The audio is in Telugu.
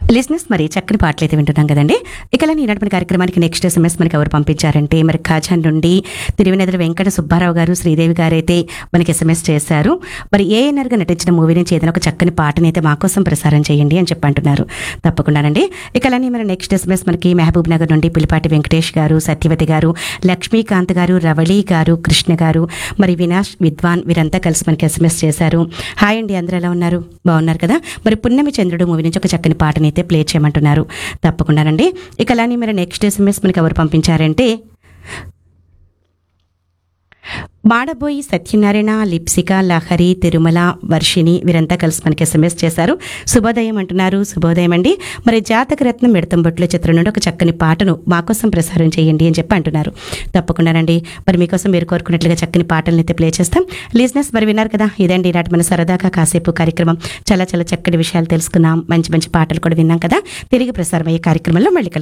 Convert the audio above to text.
లిజినెస్ మరి చక్కని పాటలు అయితే వింటున్నాం కదండి ఇక ఇలా ఈనాటి మన కార్యక్రమానికి నెక్స్ట్ ఎస్ఎంఎస్ మనకి ఎవరు పంపించారంటే మరి ఖాజాన్ నుండి తిరువినదుల వెంకట సుబ్బారావు గారు శ్రీదేవి గారు అయితే మనకి ఎస్ఎంఎస్ చేశారు మరి ఏఎన్ఆర్ గా నటించిన మూవీ నుంచి ఏదైనా ఒక చక్కని పాటని అయితే మా కోసం ప్రసారం చేయండి అని చెప్పి అంటున్నారు తప్పకుండానండి ఇక అలానే మరి నెక్స్ట్ ఎస్ఎంఎస్ మనకి మహబూబ్ నగర్ నుండి పిలిపాటి వెంకటేష్ గారు సత్యవతి గారు లక్ష్మీకాంత్ గారు రవళి గారు కృష్ణ గారు మరి వినాష్ విద్వాన్ వీరంతా కలిసి మనకి ఎస్ఎంఎస్ చేశారు హాయ్ అండి అందరూ ఎలా ఉన్నారు బాగున్నారు కదా మరి పున్నమి చంద్రుడు మూవీ నుంచి ఒక చక్కని పాటని అయితే ప్లే చేయమంటున్నారు తప్పకుండానండి ఇక అలానే మరి నెక్స్ట్ ఎస్ఎంఎస్ మనకి ఎవరు పంపించారంటే మాడబోయి సత్యనారాయణ లిప్సిక లహరి తిరుమల వర్షిణి వీరంతా కలిసి మనకి ఎస్ఎంఎస్ చేశారు శుభోదయం అంటున్నారు శుభోదయం అండి మరి జాతక రత్నం మిడతంబొట్ల చిత్రం నుండి ఒక చక్కని పాటను మా కోసం ప్రసారం చేయండి అని చెప్పి అంటున్నారు తప్పకుండానండి మరి మీకోసం మీరు కోరుకున్నట్లుగా చక్కని పాటలను అయితే ప్లే చేస్తాం లిజినెస్ మరి విన్నారు కదా ఇదండి ఈనాటి మన సరదాగా కాసేపు కార్యక్రమం చాలా చాలా చక్కటి విషయాలు తెలుసుకున్నాం మంచి మంచి పాటలు కూడా విన్నాం కదా తిరిగి ప్రసారం అయ్యే కార్యక్రమంలో మళ్ళీ కలుద్దాం.